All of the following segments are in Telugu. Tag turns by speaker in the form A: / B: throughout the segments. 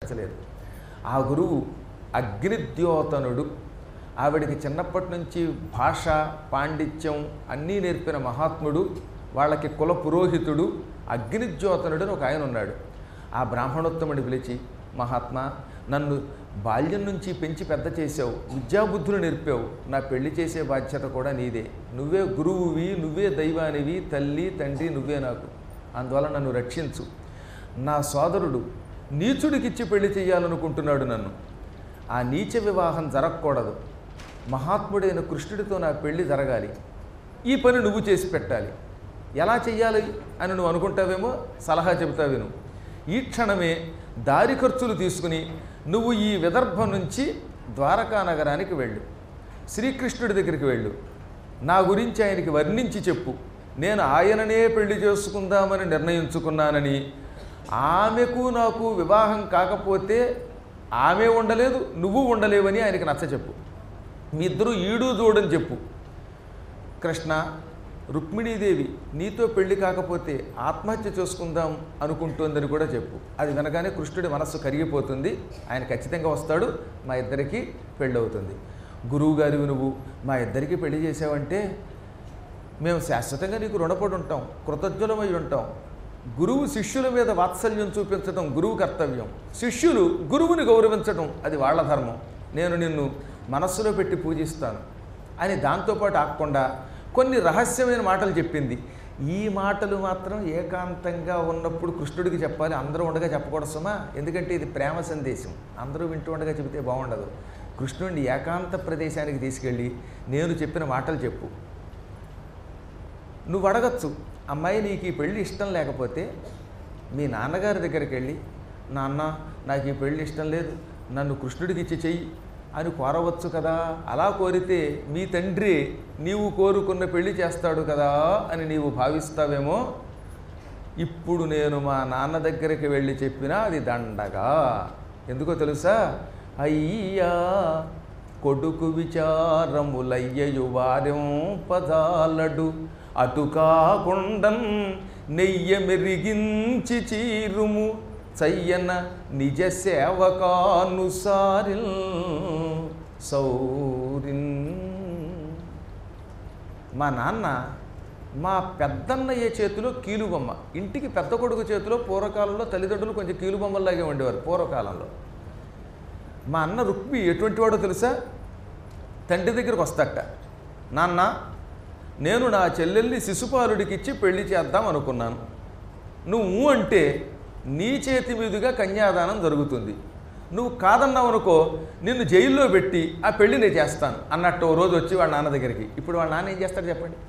A: నచ్చలేదు ఆ గురువు అగ్నిద్యోతనుడు ఆవిడికి చిన్నప్పటి నుంచి భాష పాండిత్యం అన్నీ నేర్పిన మహాత్ముడు వాళ్ళకి కుల పురోహితుడు అగ్నిద్యోతనుడు అని ఒక ఆయన ఉన్నాడు ఆ బ్రాహ్మణోత్తముడిని పిలిచి మహాత్మా నన్ను బాల్యం నుంచి పెంచి పెద్ద చేసావు విద్యాబుద్ధులు నేర్పావు నా పెళ్లి చేసే బాధ్యత కూడా నీదే నువ్వే గురువువి నువ్వే దైవానివి తల్లి తండ్రి నువ్వే నాకు అందువల్ల నన్ను రక్షించు నా సోదరుడు నీచుడికిచ్చి పెళ్లి చేయాలనుకుంటున్నాడు నన్ను ఆ నీచ వివాహం జరగకూడదు మహాత్ముడైన కృష్ణుడితో నా పెళ్లి జరగాలి ఈ పని నువ్వు చేసి పెట్టాలి ఎలా చెయ్యాలి అని నువ్వు అనుకుంటావేమో సలహా చెబుతా విను ఈ క్షణమే దారి ఖర్చులు తీసుకుని నువ్వు ఈ విదర్భం నుంచి ద్వారకా నగరానికి వెళ్ళు శ్రీకృష్ణుడి దగ్గరికి వెళ్ళు నా గురించి ఆయనకి వర్ణించి చెప్పు నేను ఆయననే పెళ్లి చేసుకుందామని నిర్ణయించుకున్నానని ఆమెకు నాకు వివాహం కాకపోతే ఆమె ఉండలేదు నువ్వు ఉండలేవని ఆయనకి నచ్చ చెప్పు మీ ఇద్దరు ఈడు దూడని చెప్పు కృష్ణ రుక్మిణీదేవి నీతో పెళ్లి కాకపోతే ఆత్మహత్య చేసుకుందాం అనుకుంటోందని కూడా చెప్పు అది వినగానే కృష్ణుడి మనస్సు కరిగిపోతుంది ఆయన ఖచ్చితంగా వస్తాడు మా ఇద్దరికి పెళ్ళి అవుతుంది గురువుగారివి నువ్వు మా ఇద్దరికి పెళ్లి చేసావంటే మేము శాశ్వతంగా నీకు రుణపడి ఉంటాం కృతజ్ఞులమై ఉంటాం గురువు శిష్యుల మీద వాత్సల్యం చూపించడం గురువు కర్తవ్యం శిష్యులు గురువుని గౌరవించడం అది వాళ్ళ ధర్మం నేను నిన్ను మనస్సులో పెట్టి పూజిస్తాను అని దాంతోపాటు ఆగకుండా కొన్ని రహస్యమైన మాటలు చెప్పింది ఈ మాటలు మాత్రం ఏకాంతంగా ఉన్నప్పుడు కృష్ణుడికి చెప్పాలి అందరూ ఉండగా చెప్పకూడదు సుమా ఎందుకంటే ఇది ప్రేమ సందేశం అందరూ వింటూ ఉండగా చెబితే బాగుండదు కృష్ణుడిని ఏకాంత ప్రదేశానికి తీసుకెళ్ళి నేను చెప్పిన మాటలు చెప్పు నువ్వు అడగచ్చు అమ్మాయి నీకు ఈ పెళ్ళి ఇష్టం లేకపోతే మీ నాన్నగారి దగ్గరికి వెళ్ళి నాన్న నాకు ఈ పెళ్ళి ఇష్టం లేదు నన్ను కృష్ణుడికి ఇచ్చి చెయ్యి అని కోరవచ్చు కదా అలా కోరితే మీ తండ్రి నీవు కోరుకున్న పెళ్లి చేస్తాడు కదా అని నీవు భావిస్తావేమో ఇప్పుడు నేను మా నాన్న దగ్గరికి వెళ్ళి చెప్పినా అది దండగా ఎందుకో తెలుసా అయ్యా కొడుకు విచారములయ్యయు వార్యం పదాలడు అటు కాకుండం నెయ్య మెరిగించి చీరుము చయ్యన నిజ సేవకానుసారిల్ సౌరిన్ మా నాన్న మా పెద్దన్నయ్య చేతిలో కీలుబొమ్మ ఇంటికి పెద్ద కొడుకు చేతిలో పూర్వకాలంలో తల్లిదండ్రులు కొంచెం కీలుబొమ్మలాగే ఉండేవారు పూర్వకాలంలో మా అన్న రుక్మి ఎటువంటి వాడో తెలుసా తండ్రి దగ్గరికి వస్తాట నాన్న నేను నా చెల్లెల్ని శిశుపాలుడికి ఇచ్చి పెళ్లి చేద్దాం అనుకున్నాను నువ్వు అంటే నీ చేతి మీదుగా కన్యాదానం జరుగుతుంది నువ్వు కాదన్నావు అనుకో నిన్ను జైల్లో పెట్టి ఆ పెళ్లి నేను చేస్తాను అన్నట్టు ఓ రోజు వచ్చి వాళ్ళ నాన్న దగ్గరికి ఇప్పుడు వాళ్ళ నాన్న ఏం చేస్తాడు చెప్పండి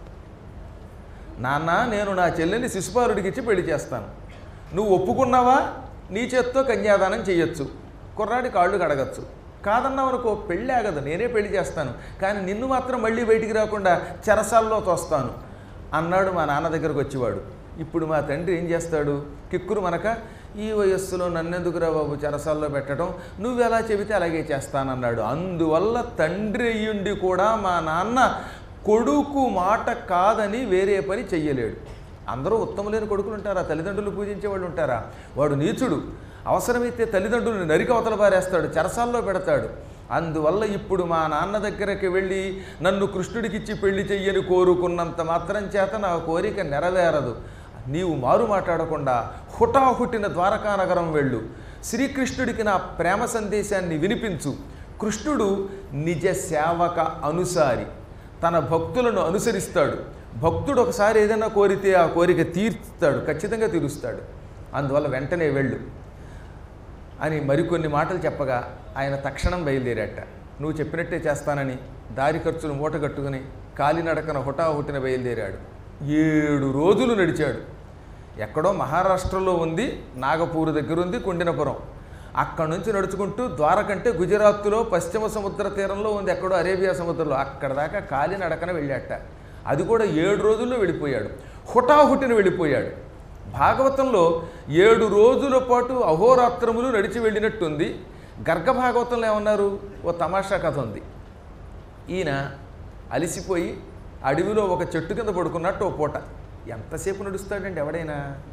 A: నాన్న నేను నా చెల్లెని శిశుపాలుడికి ఇచ్చి పెళ్లి చేస్తాను నువ్వు ఒప్పుకున్నావా నీ చేత్తో కన్యాదానం చేయొచ్చు కుర్రాడి కాళ్ళు కడగచ్చు కాదన్నావు అనుకో పెళ్ళి ఆగదు నేనే పెళ్లి చేస్తాను కానీ నిన్ను మాత్రం మళ్ళీ బయటికి రాకుండా చెరసాల్లో తోస్తాను అన్నాడు మా నాన్న దగ్గరకు వచ్చేవాడు ఇప్పుడు మా తండ్రి ఏం చేస్తాడు కిక్కురు మనక ఈ వయస్సులో నన్నెందుకురా బాబు చెరసాల్లో పెట్టడం నువ్వు ఎలా చెబితే అలాగే చేస్తానన్నాడు అందువల్ల తండ్రి అయ్యుండి కూడా మా నాన్న కొడుకు మాట కాదని వేరే పని చెయ్యలేడు అందరూ ఉత్తములైన కొడుకులు ఉంటారా తల్లిదండ్రులు పూజించే వాళ్ళు ఉంటారా వాడు నీచుడు అవసరమైతే తల్లిదండ్రులను నరికి అవతల పారేస్తాడు చెరసాల్లో పెడతాడు అందువల్ల ఇప్పుడు మా నాన్న దగ్గరికి వెళ్ళి నన్ను కృష్ణుడికిచ్చి పెళ్లి చెయ్యని కోరుకున్నంత మాత్రం చేత నా కోరిక నెరవేరదు నీవు మారు మాట్లాడకుండా హుటాహుటిన ద్వారకా నగరం వెళ్ళు శ్రీకృష్ణుడికి నా ప్రేమ సందేశాన్ని వినిపించు కృష్ణుడు నిజ సేవక అనుసారి తన భక్తులను అనుసరిస్తాడు భక్తుడు ఒకసారి ఏదైనా కోరితే ఆ కోరిక తీర్చుతాడు ఖచ్చితంగా తీరుస్తాడు అందువల్ల వెంటనే వెళ్ళు అని మరికొన్ని మాటలు చెప్పగా ఆయన తక్షణం బయలుదేరాట నువ్వు చెప్పినట్టే చేస్తానని దారి ఖర్చులు మూట కట్టుకుని కాలినడకన హుటాహుటిన బయలుదేరాడు ఏడు రోజులు నడిచాడు ఎక్కడో మహారాష్ట్రలో ఉంది నాగపూర్ దగ్గర ఉంది కుండినపురం అక్కడి నుంచి నడుచుకుంటూ ద్వారకంటే గుజరాత్లో పశ్చిమ సముద్ర తీరంలో ఉంది ఎక్కడో అరేబియా సముద్రంలో అక్కడ దాకా కాలినడకన వెళ్ళాట అది కూడా ఏడు రోజుల్లో వెళ్ళిపోయాడు హుటాహుటిన వెళ్ళిపోయాడు భాగవతంలో ఏడు రోజుల పాటు అహోరాత్రములు నడిచి వెళ్ళినట్టుంది గర్గ భాగవతంలో ఏమన్నారు ఓ తమాషా కథ ఉంది ఈయన అలిసిపోయి అడవిలో ఒక చెట్టు కింద పడుకున్నట్టు ఓ పూట ఎంతసేపు నడుస్తాడండి ఎవడైనా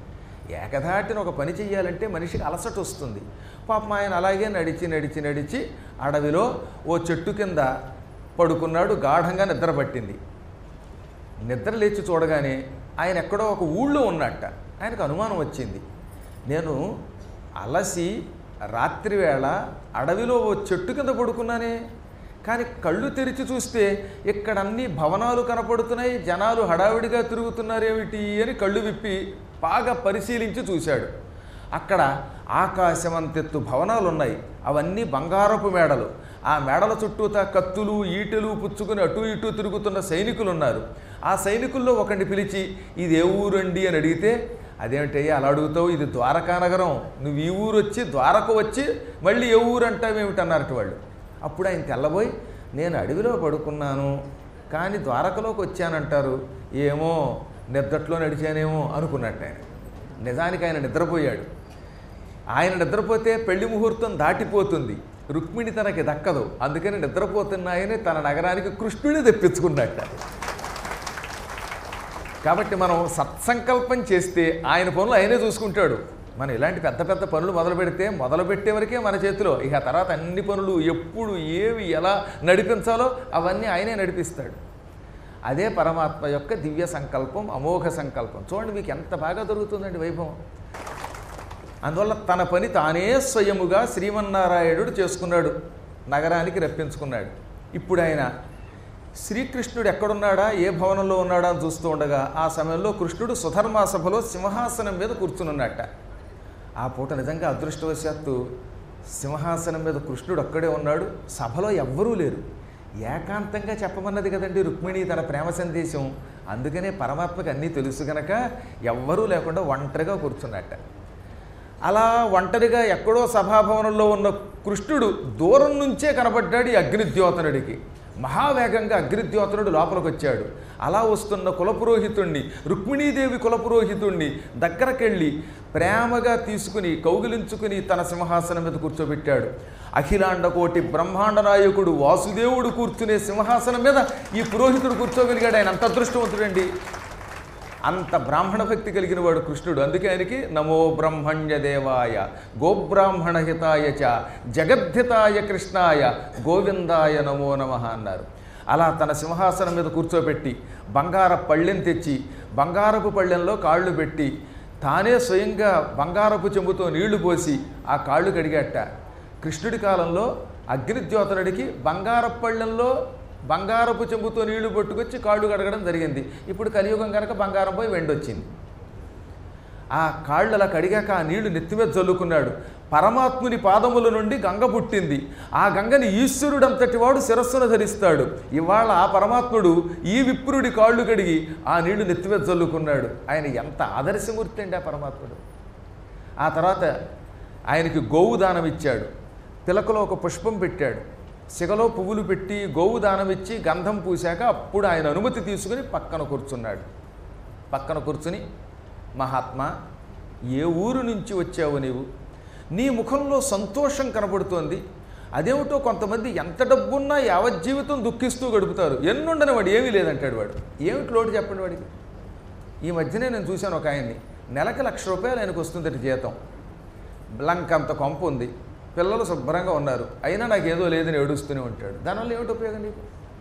A: ఏకధాటిన ఒక పని చెయ్యాలంటే మనిషికి అలసట వస్తుంది పాపం ఆయన అలాగే నడిచి నడిచి నడిచి అడవిలో ఓ చెట్టు కింద పడుకున్నాడు గాఢంగా నిద్ర పట్టింది నిద్ర లేచి చూడగానే ఆయన ఎక్కడో ఒక ఊళ్ళో ఉన్నట్ట ఆయనకు అనుమానం వచ్చింది నేను అలసి రాత్రివేళ అడవిలో ఓ చెట్టు కింద పడుకున్నానే కానీ కళ్ళు తెరిచి చూస్తే ఇక్కడ అన్ని భవనాలు కనపడుతున్నాయి జనాలు హడావిడిగా తిరుగుతున్నారేమిటి అని కళ్ళు విప్పి బాగా పరిశీలించి చూశాడు అక్కడ ఆకాశమంతెత్తు భవనాలు ఉన్నాయి అవన్నీ బంగారపు మేడలు ఆ మేడల చుట్టూతా కత్తులు ఈటెలు పుచ్చుకుని అటు ఇటు తిరుగుతున్న సైనికులు ఉన్నారు ఆ సైనికుల్లో ఒకరిని పిలిచి ఇది ఏ ఊరండి అని అడిగితే అదేమిటయ్యా అలా అడుగుతావు ఇది ద్వారకా నగరం నువ్వు ఈ ఊరు వచ్చి ద్వారకు వచ్చి మళ్ళీ ఏ ఊరు అంటావేమిటన్నారట వాళ్ళు అప్పుడు ఆయన తెల్లబోయి నేను అడవిలో పడుకున్నాను కానీ ద్వారకలోకి వచ్చానంటారు ఏమో నిద్రట్లో నడిచానేమో అనుకున్నట్టు ఆయన నిజానికి ఆయన నిద్రపోయాడు ఆయన నిద్రపోతే పెళ్లి ముహూర్తం దాటిపోతుంది రుక్మిణి తనకి దక్కదు అందుకని నిద్రపోతున్నాయని తన నగరానికి కృష్ణుని తెప్పించుకున్నట్ట కాబట్టి మనం సత్సంకల్పం చేస్తే ఆయన పనులు ఆయనే చూసుకుంటాడు మనం ఇలాంటి పెద్ద పెద్ద పనులు మొదలు పెడితే మొదలు పెట్టే వరకే మన చేతిలో ఇక తర్వాత అన్ని పనులు ఎప్పుడు ఏవి ఎలా నడిపించాలో అవన్నీ ఆయనే నడిపిస్తాడు అదే పరమాత్మ యొక్క దివ్య సంకల్పం అమోఘ సంకల్పం చూడండి మీకు ఎంత బాగా దొరుకుతుందండి వైభవం అందువల్ల తన పని తానే స్వయముగా శ్రీమన్నారాయణుడు చేసుకున్నాడు నగరానికి రప్పించుకున్నాడు ఇప్పుడు ఆయన శ్రీకృష్ణుడు ఎక్కడున్నాడా ఏ భవనంలో ఉన్నాడా అని చూస్తూ ఉండగా ఆ సమయంలో కృష్ణుడు సుధర్మా సభలో సింహాసనం మీద కూర్చునున్నట్ట ఆ పూట నిజంగా అదృష్టవశాత్తు సింహాసనం మీద కృష్ణుడు ఒక్కడే ఉన్నాడు సభలో ఎవ్వరూ లేరు ఏకాంతంగా చెప్పమన్నది కదండి రుక్మిణి తన ప్రేమ సందేశం అందుకనే పరమాత్మకి అన్నీ తెలుసు గనక ఎవ్వరూ లేకుండా ఒంటరిగా కూర్చున్నట్ట అలా ఒంటరిగా ఎక్కడో సభాభవనంలో ఉన్న కృష్ణుడు దూరం నుంచే కనబడ్డాడు ఈ అగ్నిద్యోతనుడికి మహావేగంగా అగ్నిద్యోతనుడు లోపలికి వచ్చాడు అలా వస్తున్న కులపురోహితుణ్ణి రుక్మిణీదేవి కులపురోహితుణ్ణి దగ్గరకెళ్ళి ప్రేమగా తీసుకుని కౌగిలించుకుని తన సింహాసనం మీద కూర్చోబెట్టాడు అఖిలాండ కోటి బ్రహ్మాండ నాయకుడు వాసుదేవుడు కూర్చునే సింహాసనం మీద ఈ పురోహితుడు కూర్చోగలిగాడు ఆయన అంత అదృష్టవంతుడండి అంత బ్రాహ్మణ భక్తి కలిగిన వాడు కృష్ణుడు అందుకే ఆయనకి నమో బ్రహ్మణ్య దేవాయ గోబ్రాహ్మణ హితాయ చ జగద్ధితాయ కృష్ణాయ గోవిందాయ నమో నమ అన్నారు అలా తన సింహాసనం మీద కూర్చోబెట్టి బంగార పళ్ళెం తెచ్చి బంగారపు పళ్ళెంలో కాళ్ళు పెట్టి తానే స్వయంగా బంగారపు చెంబుతో నీళ్లు పోసి ఆ కాళ్ళు కడిగట్ట కృష్ణుడి కాలంలో అగ్నిద్యోతనుడికి బంగారపు పళ్ళెంలో బంగారపు చెంబుతో నీళ్లు పట్టుకొచ్చి కాళ్ళు కడగడం జరిగింది ఇప్పుడు కలియుగం కనుక బంగారం పోయి వెండొచ్చింది ఆ కాళ్ళు అలా కడిగాక ఆ నీళ్లు నెత్తి మీద చల్లుకున్నాడు పరమాత్ముని పాదముల నుండి గంగ పుట్టింది ఆ గంగని ఈశ్వరుడు అంతటి వాడు శిరస్సున ధరిస్తాడు ఇవాళ ఆ పరమాత్ముడు ఈ విప్రుడి కాళ్ళు కడిగి ఆ నీళ్లు నెత్తి మీద చల్లుకున్నాడు ఆయన ఎంత ఆదర్శమూర్తి అండి ఆ పరమాత్ముడు ఆ తర్వాత ఆయనకి గోవు దానం ఇచ్చాడు పిలకలో ఒక పుష్పం పెట్టాడు సిగలో పువ్వులు పెట్టి గోవు దానం ఇచ్చి గంధం పూశాక అప్పుడు ఆయన అనుమతి తీసుకుని పక్కన కూర్చున్నాడు పక్కన కూర్చుని మహాత్మా ఏ ఊరు నుంచి వచ్చావు నీవు నీ ముఖంలో సంతోషం కనబడుతోంది అదేమిటో కొంతమంది ఎంత డబ్బున్నా యావజ్జీవితం దుఃఖిస్తూ గడుపుతారు ఎన్నుండని వాడు ఏమీ లేదంటాడు వాడు ఏమిటి లోటు చెప్పండి వాడికి ఈ మధ్యనే నేను చూశాను ఒక ఆయన్ని నెలకి లక్ష రూపాయలు ఆయనకు వస్తుందట జీతం లంకంత కొంప ఉంది పిల్లలు శుభ్రంగా ఉన్నారు అయినా నాకు ఏదో లేదని ఏడుస్తూనే ఉంటాడు దానివల్ల ఏమిటి ఉపయోగం నీకు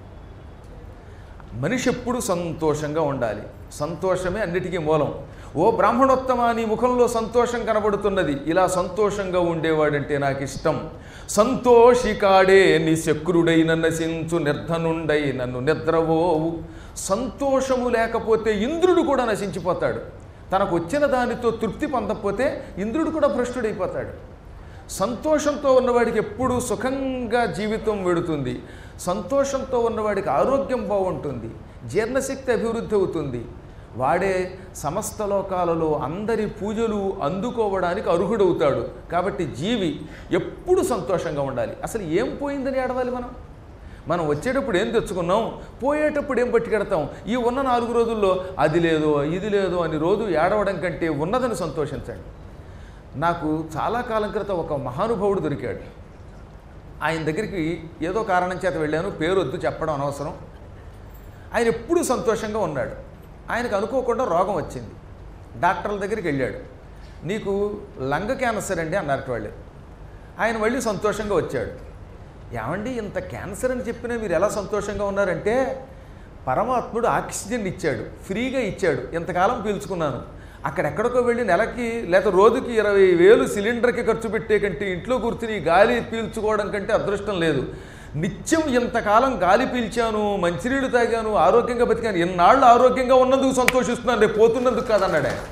A: మనిషి ఎప్పుడు సంతోషంగా ఉండాలి సంతోషమే అన్నిటికీ మూలం ఓ బ్రాహ్మణోత్తమ నీ ముఖంలో సంతోషం కనబడుతున్నది ఇలా సంతోషంగా ఉండేవాడంటే నాకు ఇష్టం సంతోషికాడే నీ శక్రుడై నశించు నిర్ధనుండై నన్ను నిద్రవోవు సంతోషము లేకపోతే ఇంద్రుడు కూడా నశించిపోతాడు తనకు వచ్చిన దానితో తృప్తి పొందకపోతే ఇంద్రుడు కూడా భ్రష్టుడైపోతాడు సంతోషంతో ఉన్నవాడికి ఎప్పుడూ సుఖంగా జీవితం వెడుతుంది సంతోషంతో ఉన్నవాడికి ఆరోగ్యం బాగుంటుంది జీర్ణశక్తి అభివృద్ధి అవుతుంది వాడే సమస్త లోకాలలో అందరి పూజలు అందుకోవడానికి అర్హుడవుతాడు కాబట్టి జీవి ఎప్పుడు సంతోషంగా ఉండాలి అసలు ఏం పోయిందని ఏడవాలి మనం మనం వచ్చేటప్పుడు ఏం తెచ్చుకున్నాం పోయేటప్పుడు ఏం పట్టుకెడతాం ఈ ఉన్న నాలుగు రోజుల్లో అది లేదో ఇది లేదో అని రోజు ఏడవడం కంటే ఉన్నదని సంతోషించండి నాకు చాలా కాలం క్రితం ఒక మహానుభావుడు దొరికాడు ఆయన దగ్గరికి ఏదో కారణం చేత వెళ్ళాను పేరు వద్దు చెప్పడం అనవసరం ఆయన ఎప్పుడూ సంతోషంగా ఉన్నాడు ఆయనకు అనుకోకుండా రోగం వచ్చింది డాక్టర్ల దగ్గరికి వెళ్ళాడు నీకు లంగ క్యాన్సర్ అండి అన్నారు వాళ్ళు ఆయన మళ్ళీ సంతోషంగా వచ్చాడు ఏమండి ఇంత క్యాన్సర్ అని చెప్పినా మీరు ఎలా సంతోషంగా ఉన్నారంటే పరమాత్ముడు ఆక్సిజన్ ఇచ్చాడు ఫ్రీగా ఇచ్చాడు ఇంతకాలం పీల్చుకున్నాను అక్కడెక్కడికో వెళ్ళి నెలకి లేదా రోజుకి ఇరవై వేలు సిలిండర్కి ఖర్చు పెట్టే కంటే ఇంట్లో కూర్చుని గాలి పీల్చుకోవడం కంటే అదృష్టం లేదు నిత్యం ఇంతకాలం గాలి పీల్చాను మంచినీళ్ళు తాగాను ఆరోగ్యంగా బతికాను ఎన్నాళ్ళు ఆరోగ్యంగా ఉన్నందుకు సంతోషిస్తున్నాను రేపు పోతున్నందుకు కాదన్నాడు ఆయన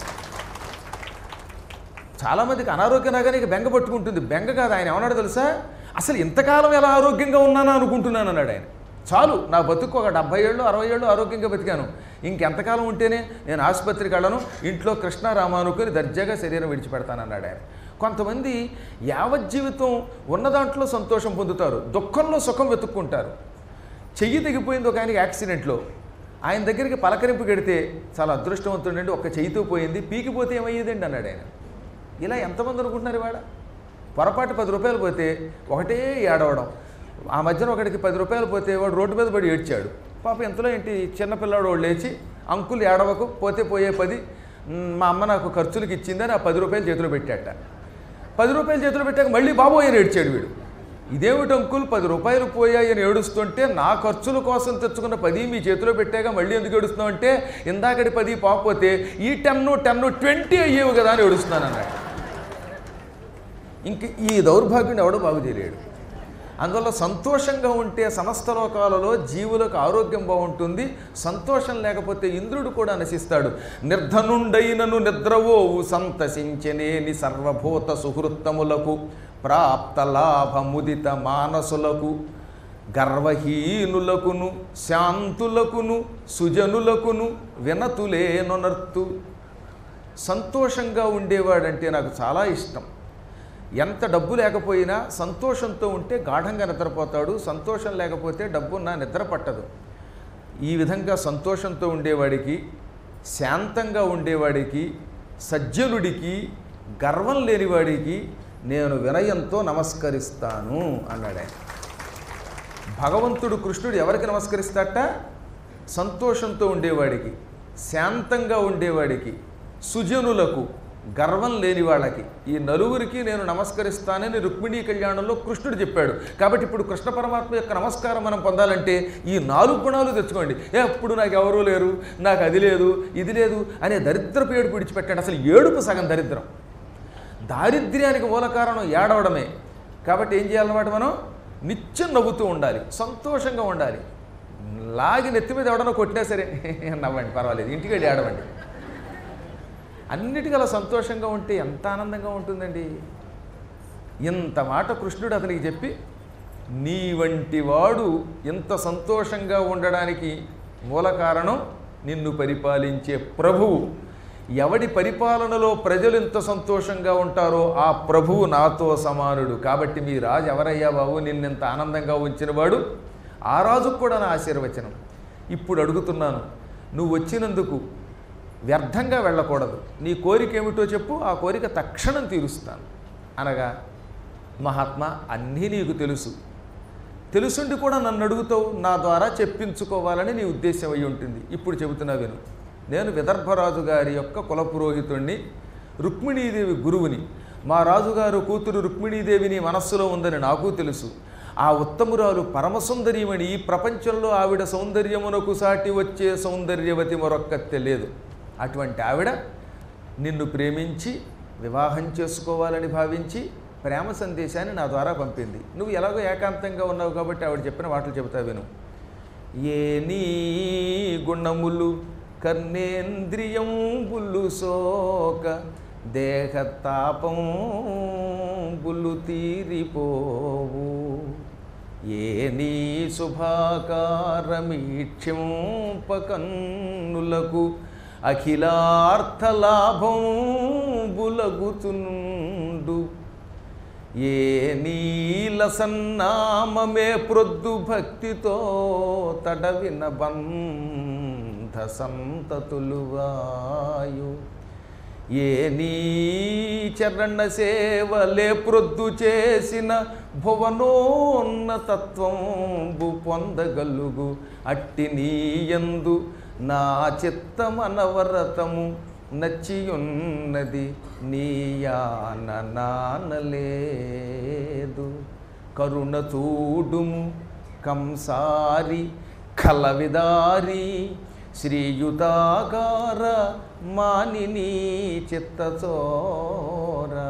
A: చాలామందికి అనారోగ్యం రాగానే ఇక బెంగ పట్టుకుంటుంది బెంగ కాదు ఆయన ఏమన్నాడు తెలుసా అసలు ఇంతకాలం ఎలా ఆరోగ్యంగా ఉన్నానా అనుకుంటున్నాను అన్నాడు ఆయన చాలు నా బతుకు ఒక డెబ్బై ఏళ్ళు అరవై ఏళ్ళు ఆరోగ్యంగా బతికాను ఇంకెంతకాలం ఉంటేనే నేను ఆసుపత్రికి వెళ్ళను ఇంట్లో కృష్ణారామ అనుకుని దర్జాగా శరీరం విడిచిపెడతానన్నాడు ఆయన కొంతమంది యావజ్జీవితం ఉన్న దాంట్లో సంతోషం పొందుతారు దుఃఖంలో సుఖం వెతుక్కుంటారు చెయ్యి తెగిపోయింది ఒక ఆయనకి యాక్సిడెంట్లో ఆయన దగ్గరికి పలకరింపు గడితే చాలా అదృష్టవంతుడండి ఒక చెయ్యితో పోయింది పీకిపోతే ఏమయ్యేదండి అన్నాడు ఆయన ఇలా ఎంతమంది అనుకుంటున్నారు ఇవాళ పొరపాటు పది రూపాయలు పోతే ఒకటే ఏడవడం ఆ మధ్యన ఒకడికి పది రూపాయలు పోతే వాడు రోడ్డు మీద పడి ఏడ్చాడు పాప ఎంతలో ఏంటి చిన్నపిల్లాడు వాడు లేచి అంకులు ఏడవకు పోతే పోయే పది మ్, మా అమ్మ నాకు ఖర్చులకు ఇచ్చిందని ఆ పది రూపాయలు చేతిలో పెట్టాట పది రూపాయలు చేతిలో పెట్టాక మళ్ళీ బాబోయ్ అని ఏడ్చాడు వీడు ఇదేమిటి అంకుల్ పది రూపాయలు పోయాయని ఏడుస్తుంటే నా ఖర్చుల కోసం తెచ్చుకున్న పది మీ చేతిలో పెట్టాక మళ్ళీ ఎందుకు ఏడుస్తున్నావు అంటే ఇందాకటి పది పోకపోతే ఈ టెన్ టెన్ ట్వంటీ అయ్యేవి కదా అని ఏడుస్తున్నాను అన్నాడు ఇంక ఈ దౌర్భాగ్యం ఎవడో బాగు చేయలేడు అందువల్ల సంతోషంగా ఉంటే సమస్త లోకాలలో జీవులకు ఆరోగ్యం బాగుంటుంది సంతోషం లేకపోతే ఇంద్రుడు కూడా నశిస్తాడు నిర్ధనుండైనను నిద్రవోవు సంతసించనేని సర్వభూత సుహృత్తములకు ప్రాప్త లాభముదిత మానసులకు గర్వహీనులకును శాంతులకును సుజనులకును వినతులేనొనర్తు సంతోషంగా ఉండేవాడంటే నాకు చాలా ఇష్టం ఎంత డబ్బు లేకపోయినా సంతోషంతో ఉంటే గాఢంగా నిద్రపోతాడు సంతోషం లేకపోతే డబ్బున్న నిద్ర పట్టదు ఈ విధంగా సంతోషంతో ఉండేవాడికి శాంతంగా ఉండేవాడికి సజ్జనుడికి గర్వం లేనివాడికి నేను వినయంతో నమస్కరిస్తాను అన్నాడు ఆయన భగవంతుడు కృష్ణుడు ఎవరికి నమస్కరిస్తాట సంతోషంతో ఉండేవాడికి శాంతంగా ఉండేవాడికి సుజనులకు గర్వం లేని వాళ్ళకి ఈ నలుగురికి నేను నమస్కరిస్తానని రుక్మిణీ కళ్యాణంలో కృష్ణుడు చెప్పాడు కాబట్టి ఇప్పుడు కృష్ణ పరమాత్మ యొక్క నమస్కారం మనం పొందాలంటే ఈ నాలుగు గుణాలు తెచ్చుకోండి ఎప్పుడు నాకు ఎవరూ లేరు నాకు అది లేదు ఇది లేదు అనే దరిద్రపు ఏడుపు విడిచిపెట్టాడు అసలు ఏడుపు సగం దరిద్రం దారిద్ర్యానికి మూల కారణం ఏడవడమే కాబట్టి ఏం చేయాలన్నమాట మనం నిత్యం నవ్వుతూ ఉండాలి సంతోషంగా ఉండాలి లాగి నెత్తి మీద ఎవడన్నా కొట్టినా సరే నవ్వండి పర్వాలేదు ఇంటికి వెళ్ళి ఏడవండి అన్నిటికీ అలా సంతోషంగా ఉంటే ఎంత ఆనందంగా ఉంటుందండి ఇంత మాట కృష్ణుడు అతనికి చెప్పి నీ వంటి వాడు ఇంత సంతోషంగా ఉండడానికి మూల కారణం నిన్ను పరిపాలించే ప్రభువు ఎవడి పరిపాలనలో ప్రజలు ఎంత సంతోషంగా ఉంటారో ఆ ప్రభువు నాతో సమానుడు కాబట్టి మీ రాజు ఎవరయ్యా బాబు నిన్నెంత ఆనందంగా ఉంచినవాడు ఆ రాజుకు కూడా నా ఆశీర్వచనం ఇప్పుడు అడుగుతున్నాను నువ్వు వచ్చినందుకు వ్యర్థంగా వెళ్ళకూడదు నీ కోరిక ఏమిటో చెప్పు ఆ కోరిక తక్షణం తీరుస్తాను అనగా మహాత్మా అన్నీ నీకు తెలుసు తెలుసుండి కూడా నన్ను అడుగుతావు నా ద్వారా చెప్పించుకోవాలని నీ ఉద్దేశం అయి ఉంటుంది ఇప్పుడు చెబుతున్నా విను నేను విదర్భరాజు గారి యొక్క కులపురోహితుణ్ణి రుక్మిణీదేవి గురువుని మా రాజుగారు కూతురు రుక్మిణీదేవిని మనస్సులో ఉందని నాకు తెలుసు ఆ ఉత్తమురాలు పరమసుందరీమణి ఈ ప్రపంచంలో ఆవిడ సౌందర్యమునకు సాటి వచ్చే సౌందర్యవతి మరొక్కతే లేదు అటువంటి ఆవిడ నిన్ను ప్రేమించి వివాహం చేసుకోవాలని భావించి ప్రేమ సందేశాన్ని నా ద్వారా పంపింది నువ్వు ఎలాగో ఏకాంతంగా ఉన్నావు కాబట్టి ఆవిడ చెప్పిన మాటలు చెబుతా విను ఏ నీ గుణములు కర్ణేంద్రియం బుల్లు సోక దేహతాపం బుల్లు తీరిపోవు ఏ నీ శుభాకారమీక్షంపకన్నులకు అఖిలార్థలాభం బులగుతునుండు ఏ నీల సన్నామమే ప్రొద్దు భక్తితో తడవిన బంధ సంతతులువాయు ఏ నీ చరణ సేవలే ప్రొద్దు చేసిన భువనోన్నతత్వంబు పొందగలుగు అట్టి నీయందు నా చిత్తమనవరతము నచ్చియున్నది నీయాన నానలేదు కరుణ చూడుము కంసారి కలవిదారి శ్రీయుతాకార మానిని చిత్తచోరా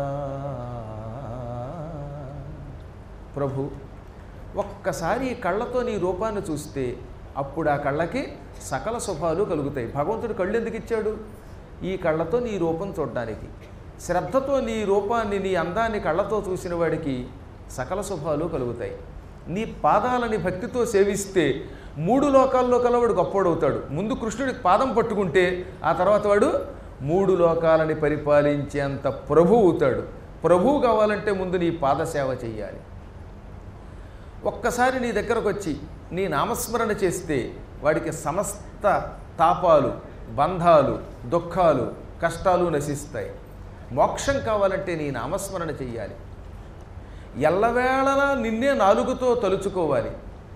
A: ప్రభు ఒక్కసారి ఈ కళ్ళతో నీ రూపాన్ని చూస్తే అప్పుడు ఆ కళ్ళకి సకల శుభాలు కలుగుతాయి భగవంతుడు కళ్ళు ఎందుకు ఇచ్చాడు ఈ కళ్ళతో నీ రూపం చూడడానికి శ్రద్ధతో నీ రూపాన్ని నీ అందాన్ని కళ్ళతో చూసిన వాడికి సకల శుభాలు కలుగుతాయి నీ పాదాలని భక్తితో సేవిస్తే మూడు లోకాల్లో కలవాడు గొప్పవాడవుతాడు ముందు కృష్ణుడికి పాదం పట్టుకుంటే ఆ తర్వాత వాడు మూడు లోకాలని పరిపాలించేంత ప్రభు అవుతాడు ప్రభువు కావాలంటే ముందు నీ పాదసేవ చెయ్యాలి ఒక్కసారి నీ దగ్గరకు వచ్చి నీ నామస్మరణ చేస్తే వాడికి సమస్త తాపాలు బంధాలు దుఃఖాలు కష్టాలు నశిస్తాయి మోక్షం కావాలంటే నీ నామస్మరణ చెయ్యాలి ఎల్లవేళలా నిన్నే నాలుగుతో తలుచుకోవాలి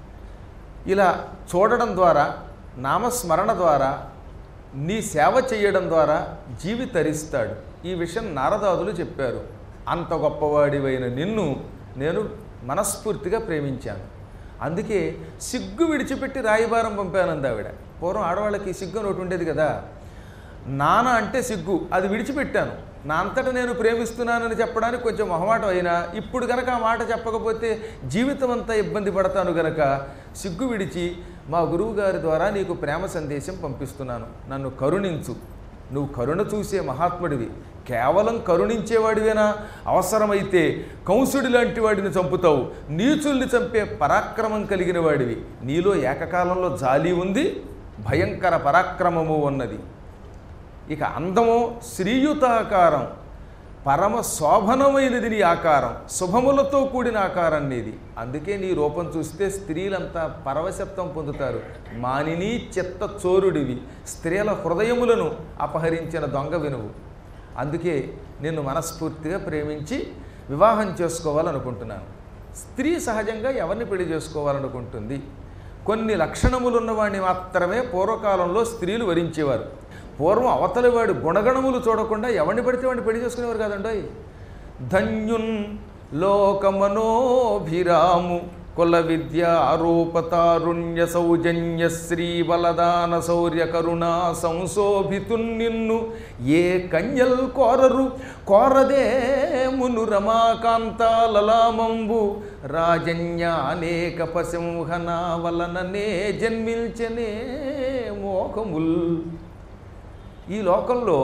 A: ఇలా చూడడం ద్వారా నామస్మరణ ద్వారా నీ సేవ చేయడం ద్వారా జీవి తరిస్తాడు ఈ విషయం నారదాదులు చెప్పారు అంత గొప్పవాడివైన నిన్ను నేను మనస్ఫూర్తిగా ప్రేమించాను అందుకే సిగ్గు విడిచిపెట్టి రాయిబారం పంపానంది ఆవిడ పూర్వం ఆడవాళ్ళకి సిగ్గు అని ఒకటి ఉండేది కదా నాన్న అంటే సిగ్గు అది విడిచిపెట్టాను నా అంతటా నేను ప్రేమిస్తున్నానని చెప్పడానికి కొంచెం మొహమాటం అయినా ఇప్పుడు గనక ఆ మాట చెప్పకపోతే జీవితం అంతా ఇబ్బంది పడతాను గనక సిగ్గు విడిచి మా గురువు గారి ద్వారా నీకు ప్రేమ సందేశం పంపిస్తున్నాను నన్ను కరుణించు నువ్వు కరుణ చూసే మహాత్ముడివి కేవలం కరుణించేవాడివేనా అవసరమైతే కంసుడి లాంటి వాడిని చంపుతావు నీచుల్ని చంపే పరాక్రమం కలిగిన వాడివి నీలో ఏకకాలంలో జాలి ఉంది భయంకర పరాక్రమము ఉన్నది ఇక అందము శ్రీయుతాకారం పరమ శోభనమైనది నీ ఆకారం శుభములతో కూడిన ఆకారం నీది అందుకే నీ రూపం చూస్తే స్త్రీలంతా పరవశత్వం పొందుతారు మానిని చెత్త చోరుడివి స్త్రీల హృదయములను అపహరించిన దొంగ వినువు అందుకే నిన్ను మనస్ఫూర్తిగా ప్రేమించి వివాహం చేసుకోవాలనుకుంటున్నాను స్త్రీ సహజంగా ఎవరిని పెళ్లి చేసుకోవాలనుకుంటుంది కొన్ని లక్షణములు ఉన్నవాడిని మాత్రమే పూర్వకాలంలో స్త్రీలు వరించేవారు పూర్వం అవతలి వాడి గుణగణములు చూడకుండా ఎవరిని పడితే వాడిని పెళ్లి చేసుకునేవారు కాదండి ధన్యున్ లోకమనోభిరాము కుల విద్య ఆరోపతారుణ్య సౌజన్య శ్రీ బలదాన శౌర్య కరుణా సంశోభితున్ నిన్ను ఏ కన్యల్ కోరరు కోరదే మును రమాకాంతాలలామంబు రాజన్య అనేక పసింహన వలననే జన్మించనే మోహముల్ ఈ లోకంలో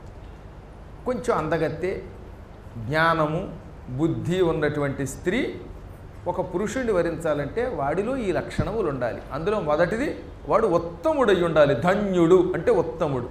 A: కొంచెం అందగత్తే జ్ఞానము బుద్ధి ఉన్నటువంటి స్త్రీ ఒక పురుషుడిని వరించాలంటే వాడిలో ఈ లక్షణములు ఉండాలి అందులో మొదటిది వాడు ఉత్తముడై ఉండాలి ధన్యుడు అంటే ఉత్తముడు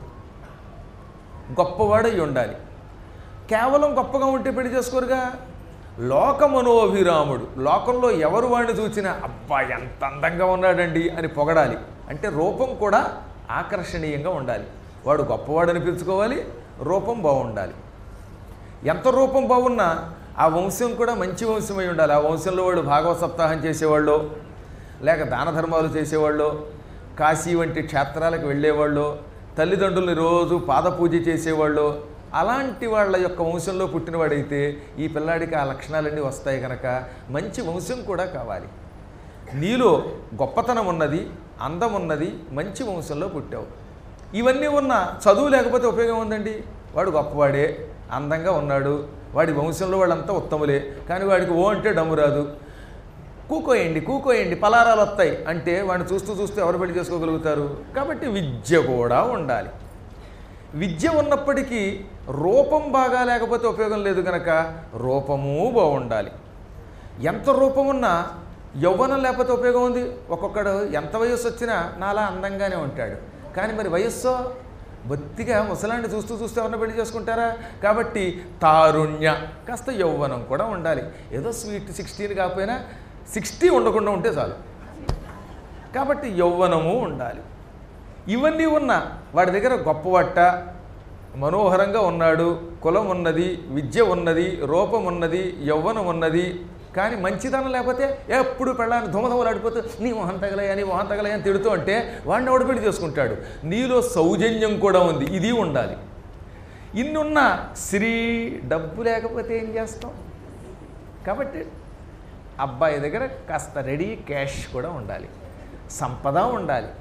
A: గొప్పవాడై ఉండాలి కేవలం గొప్పగా ఉంటే పెళ్లి చేసుకోరుగా లోకమనోభిరాముడు లోకంలో ఎవరు వాడిని చూసినా అబ్బా ఎంత అందంగా ఉన్నాడండి అని పొగడాలి అంటే రూపం కూడా ఆకర్షణీయంగా ఉండాలి వాడు గొప్పవాడు అనిపించుకోవాలి రూపం బాగుండాలి ఎంత రూపం బాగున్నా ఆ వంశం కూడా మంచి వంశమై ఉండాలి ఆ వంశంలో వాడు భాగవత సప్తాహం చేసేవాళ్ళు లేక దాన ధర్మాలు చేసేవాళ్ళు కాశీ వంటి క్షేత్రాలకు వెళ్ళేవాళ్ళు తల్లిదండ్రుల్ని రోజు పాదపూజ చేసేవాళ్ళు అలాంటి వాళ్ళ యొక్క వంశంలో పుట్టినవాడైతే ఈ పిల్లాడికి ఆ లక్షణాలన్నీ వస్తాయి కనుక మంచి వంశం కూడా కావాలి నీలో గొప్పతనం ఉన్నది అందం ఉన్నది మంచి వంశంలో పుట్టావు ఇవన్నీ ఉన్న చదువు లేకపోతే ఉపయోగం ఉందండి వాడు గొప్పవాడే అందంగా ఉన్నాడు వాడి వంశంలో వాళ్ళంతా ఉత్తములే కానీ వాడికి ఓ అంటే డమ్ము రాదు కూకోయండి కూకోయండి పలారాలు వస్తాయి అంటే వాడిని చూస్తూ చూస్తూ ఎవరు పెళ్లి చేసుకోగలుగుతారు కాబట్టి విద్య కూడా ఉండాలి విద్య ఉన్నప్పటికీ రూపం బాగా లేకపోతే ఉపయోగం లేదు కనుక రూపము బాగుండాలి ఎంత రూపం ఉన్నా యవ్వనం లేకపోతే ఉపయోగం ఉంది ఒక్కొక్కడు ఎంత వయస్సు వచ్చినా నాలా అందంగానే ఉంటాడు కానీ మరి వయస్సు బొత్తిగా ముసలాన్ని చూస్తూ చూస్తూ ఎవరిని పెళ్లి చేసుకుంటారా కాబట్టి తారుణ్య కాస్త యౌవనం కూడా ఉండాలి ఏదో స్వీట్ సిక్స్టీన్ కాకపోయినా సిక్స్టీ ఉండకుండా ఉంటే చాలు కాబట్టి యౌవనము ఉండాలి ఇవన్నీ ఉన్న వాడి దగ్గర గొప్పవట్ట మనోహరంగా ఉన్నాడు కులం ఉన్నది విద్య ఉన్నది రూపం ఉన్నది యవ్వనం ఉన్నది కానీ మంచిదనం లేకపోతే ఎప్పుడు పెళ్ళాన్ని ధుమధుమలాడిపోతూ నీ మొహం తగలయా నీ మొహం తగలయా అని తిడుతూ అంటే వాడిని ఎవడు పెళ్లి చేసుకుంటాడు నీలో సౌజన్యం కూడా ఉంది ఇది ఉండాలి ఇన్నున్న శ్రీ డబ్బు లేకపోతే ఏం చేస్తాం కాబట్టి అబ్బాయి దగ్గర కాస్త రెడీ క్యాష్ కూడా ఉండాలి సంపద ఉండాలి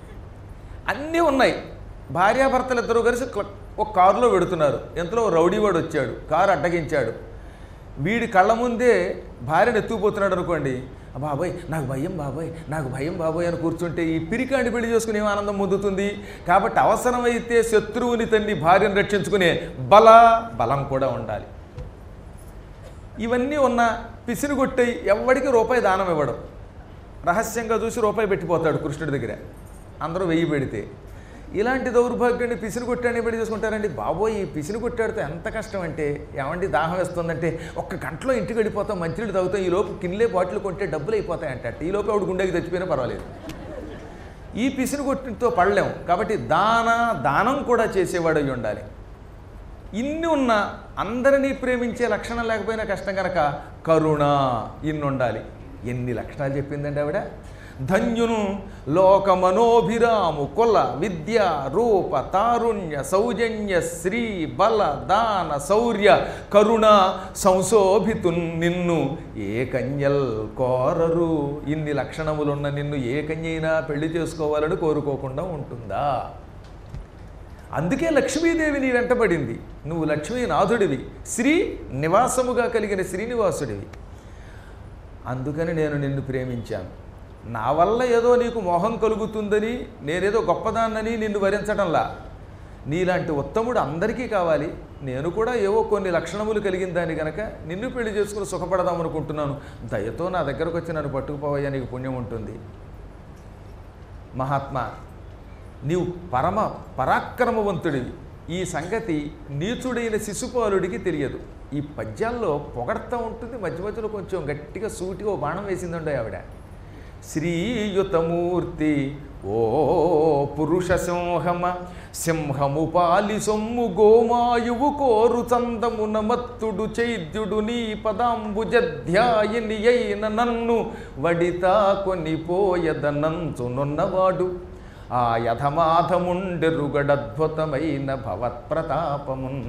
A: అన్నీ ఉన్నాయి భార్యాభర్తలు ఇద్దరు కలిసి క్ల- ఒక కారులో పెడుతున్నారు ఎంతలో ఓ రౌడీవాడు వచ్చాడు కారు అడ్డగించాడు వీడి కళ్ళ ముందే భార్యను ఎత్తుకుపోతున్నాడు అనుకోండి "ఆ బాబాయ్ నాకు భయం బాబాయ్ నాకు భయం బాబాయ్ అని కూర్చుంటే ఈ పిరికాండి పెళ్లి చేసుకుని ఏం ఆనందం పొందుతుంది కాబట్టి అవసరమైతే శత్రువుని తన్ని భార్యను రక్షించుకునే బల బలం కూడా ఉండాలి ఇవన్నీ ఉన్న పిసిని కొట్టయి ఎవడికి రూపాయి దానం ఇవ్వడం రహస్యంగా చూసి రూపాయి పెట్టిపోతాడు కృష్ణుడి దగ్గర అందరూ వెయ్యి పెడితే ఇలాంటి దౌర్భాగ్యాన్ని పిసిని కొట్టాన్ని పెళ్లి చేసుకుంటారండి బాబోయ్ ఈ పిసిని కొట్టాడితే ఎంత కష్టం అంటే ఏమండి దాహం వేస్తుందంటే ఒక్క గంటలో ఇంటికి వెళ్ళిపోతాం మంచినీళ్ళు తాగుతాం ఈ లోపు కిన్లే బాటిల్ కొంటే డబ్బులు అయిపోతాయి అంటే ఈ లోపు ఆవిడ గుండెకి తెచ్చిపోయినా పర్వాలేదు ఈ పిసిని కొట్టితో పడలేం కాబట్టి దాన దానం కూడా చేసేవాడు అయి ఉండాలి ఇన్ని ఉన్న అందరినీ ప్రేమించే లక్షణం లేకపోయినా కష్టం కనుక కరుణ ఇన్ని ఉండాలి ఎన్ని లక్షణాలు చెప్పిందండి ఆవిడ ధన్యును లోక మనోభిరాము కుల విద్య రూప తారుణ్య సౌజన్య శ్రీ బల దాన శౌర్య కరుణ సంశోభితు నిన్ను ఏ కన్యల్ కోరరు ఇన్ని లక్షణములున్న నిన్ను ఏ కన్యైనా పెళ్లి చేసుకోవాలని కోరుకోకుండా ఉంటుందా అందుకే లక్ష్మీదేవి నీ వెంటబడింది నువ్వు లక్ష్మీనాథుడివి శ్రీ నివాసముగా కలిగిన శ్రీనివాసుడివి అందుకని నేను నిన్ను ప్రేమించాను నా వల్ల ఏదో నీకు మోహం కలుగుతుందని నేనేదో గొప్పదాన్నని నిన్ను వరించడంలా నీలాంటి ఉత్తముడు అందరికీ కావాలి నేను కూడా ఏవో కొన్ని లక్షణములు కలిగిన దాన్ని గనక నిన్ను పెళ్లి చేసుకుని సుఖపడదాం అనుకుంటున్నాను దయతో నా దగ్గరకు వచ్చి నన్ను పట్టుకుపోవయ్యా నీకు పుణ్యం ఉంటుంది మహాత్మా నీవు పరమ పరాక్రమవంతుడివి ఈ సంగతి నీచుడైన శిశుపాలుడికి తెలియదు ఈ పద్యాల్లో పొగడతా ఉంటుంది మధ్య మధ్యలో కొంచెం గట్టిగా సూటిగా ఓ బాణం వేసిందండి ఆవిడ శ్రీయుతమూర్తి ఓ పురుష సింహమ సింహము పాలి సొమ్ము గోమాయువు కోరు చందమున మత్తుడు చైద్యుడు నీ పదాంబుజధ్యాయిని అయిన నన్ను వడితా కొనిపోయదనంచునున్నవాడు ఆ యథమాధముండెరుగడద్భుతమైన భవత్ప్రతాపమున్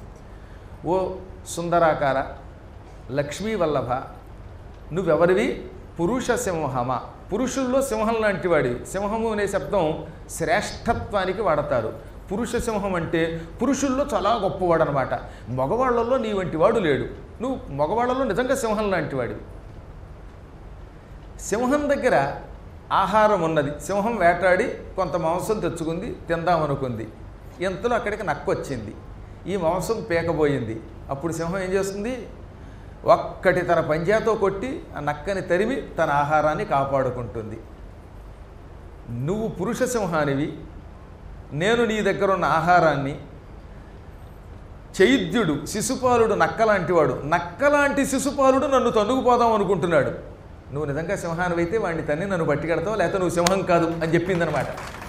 A: ఓ సుందరాకార లక్ష్మీ వల్లభ నువ్వెవరివి పురుష సింహమ పురుషుల్లో సింహం లాంటి వాడివి సింహము అనే శబ్దం శ్రేష్టత్వానికి వాడతారు పురుష సింహం అంటే పురుషుల్లో చాలా గొప్పవాడు అనమాట మగవాళ్లలో నీ వంటి వాడు లేడు నువ్వు మగవాళ్లలో నిజంగా సింహం లాంటి వాడివి సింహం దగ్గర ఆహారం ఉన్నది సింహం వేటాడి కొంత మాంసం తెచ్చుకుంది తిందామనుకుంది ఎంతలో అక్కడికి నక్క వచ్చింది ఈ మాంసం పేకబోయింది అప్పుడు సింహం ఏం చేస్తుంది ఒక్కటి తన పంజాతో కొట్టి ఆ నక్కని తరిమి తన ఆహారాన్ని కాపాడుకుంటుంది నువ్వు పురుష సింహానివి నేను నీ దగ్గర ఉన్న ఆహారాన్ని చైద్యుడు శిశుపాలుడు నక్కలాంటివాడు నక్కలాంటి శిశుపాలుడు నన్ను తన్నుకుపోదాం అనుకుంటున్నాడు నువ్వు నిజంగా సింహానివైతే వాడిని తన్ని నన్ను పట్టుకెడతావు లేకపోతే నువ్వు సింహం కాదు అని చెప్పిందనమాట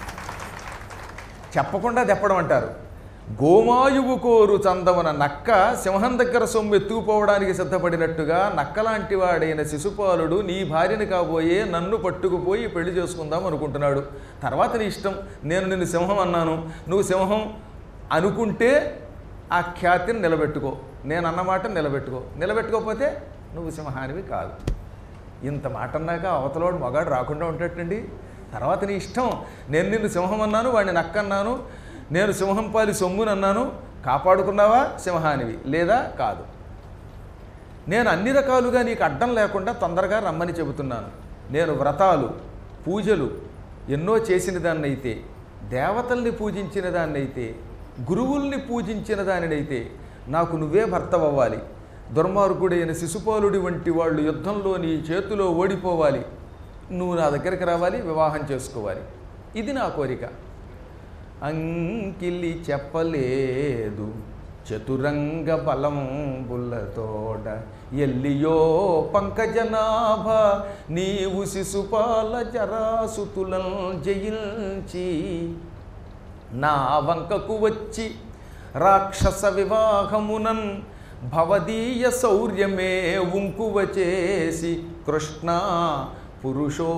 A: చెప్పకుండా తెప్పడం అంటారు గోమాయువు కోరు చందమున నక్క సింహం దగ్గర సొమ్ము ఎత్తుకుపోవడానికి సిద్ధపడినట్టుగా నక్కలాంటి వాడైన శిశుపాలుడు నీ భార్యని కాబోయే నన్ను పట్టుకుపోయి పెళ్లి చేసుకుందాం అనుకుంటున్నాడు తర్వాత నీ ఇష్టం నేను నిన్ను సింహం అన్నాను నువ్వు సింహం అనుకుంటే ఆ ఖ్యాతిని నిలబెట్టుకో నేను అన్నమాట నిలబెట్టుకో నిలబెట్టుకోకపోతే నువ్వు సింహానివి కాదు ఇంత మాట అన్నాక అవతలోడు మగాడు రాకుండా ఉంటాడండి తర్వాత నీ ఇష్టం నేను నిన్ను సింహం అన్నాను వాడిని నక్కన్నాను నేను సింహం పాలి సొమ్ముని అన్నాను కాపాడుకున్నావా సింహానివి లేదా కాదు నేను అన్ని రకాలుగా నీకు అడ్డం లేకుండా తొందరగా రమ్మని చెబుతున్నాను నేను వ్రతాలు పూజలు ఎన్నో చేసిన దాన్నైతే దేవతల్ని పూజించిన దాన్నైతే గురువుల్ని పూజించిన దానినైతే నాకు నువ్వే భర్తవ్వాలి దుర్మార్గుడైన శిశుపాలుడి వంటి వాళ్ళు యుద్ధంలో నీ చేతిలో ఓడిపోవాలి నువ్వు నా దగ్గరికి రావాలి వివాహం చేసుకోవాలి ఇది నా కోరిక అంకిలి చెప్పలేదు చతురంగ బలం బుల్లతోడ ఎల్లియో పంకజనాభ నీవు శిశుపాల జరాసుతులం జయించి నా వంకకు వచ్చి రాక్షస వివాహమునన్ భవదీయ శౌర్యమే ఉంకువ చేసి కృష్ణ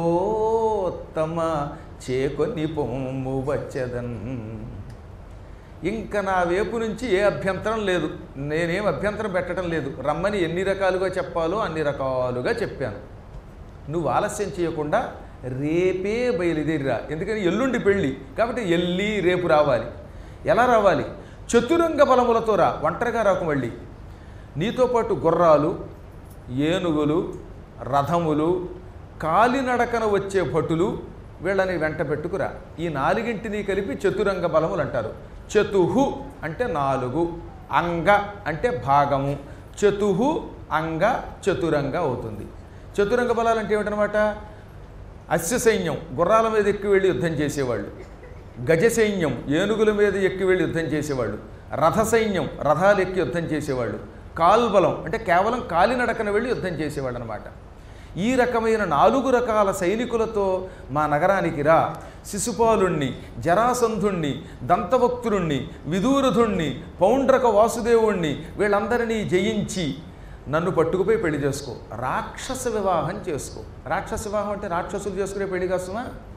A: పురుషోత్తమ చేకొని పొమ్ము వచ్చదన్ ఇంకా నా వైపు నుంచి ఏ అభ్యంతరం లేదు నేనేం అభ్యంతరం పెట్టడం లేదు రమ్మని ఎన్ని రకాలుగా చెప్పాలో అన్ని రకాలుగా చెప్పాను నువ్వు ఆలస్యం చేయకుండా రేపే బయలుదేరిరా ఎందుకని ఎల్లుండి పెళ్ళి కాబట్టి ఎల్లి రేపు రావాలి ఎలా రావాలి చతురంగ బలములతో రా ఒంటరిగా రాకు మళ్ళీ నీతో పాటు గుర్రాలు ఏనుగులు రథములు కాలినడకన వచ్చే భటులు వీళ్ళని వెంట పెట్టుకురా ఈ నాలుగింటిని కలిపి చతురంగ బలములు అంటారు చతుహు అంటే నాలుగు అంగ అంటే భాగము చతుహు అంగ చతురంగ అవుతుంది చతురంగ బలాలు అంటే ఏమిటనమాట అశ్వ సైన్యం గుర్రాల మీద ఎక్కి వెళ్ళి యుద్ధం చేసేవాళ్ళు గజ సైన్యం ఏనుగుల మీద ఎక్కి వెళ్ళి యుద్ధం చేసేవాళ్ళు రథ సైన్యం రథాలు ఎక్కి యుద్ధం చేసేవాళ్ళు కాల్బలం అంటే కేవలం కాలినడకన వెళ్ళి యుద్ధం చేసేవాళ్ళు అనమాట ఈ రకమైన నాలుగు రకాల సైనికులతో మా నగరానికి రా శిశుపాలుణ్ణి జరాసంధుణ్ణి దంతభక్తుణ్ణి విదూరధుణ్ణి పౌండ్రక వాసుదేవుణ్ణి వీళ్ళందరినీ జయించి నన్ను పట్టుకుపోయి పెళ్లి చేసుకో రాక్షస వివాహం చేసుకో రాక్షస వివాహం అంటే రాక్షసులు చేసుకునే పెళ్లి కోసమా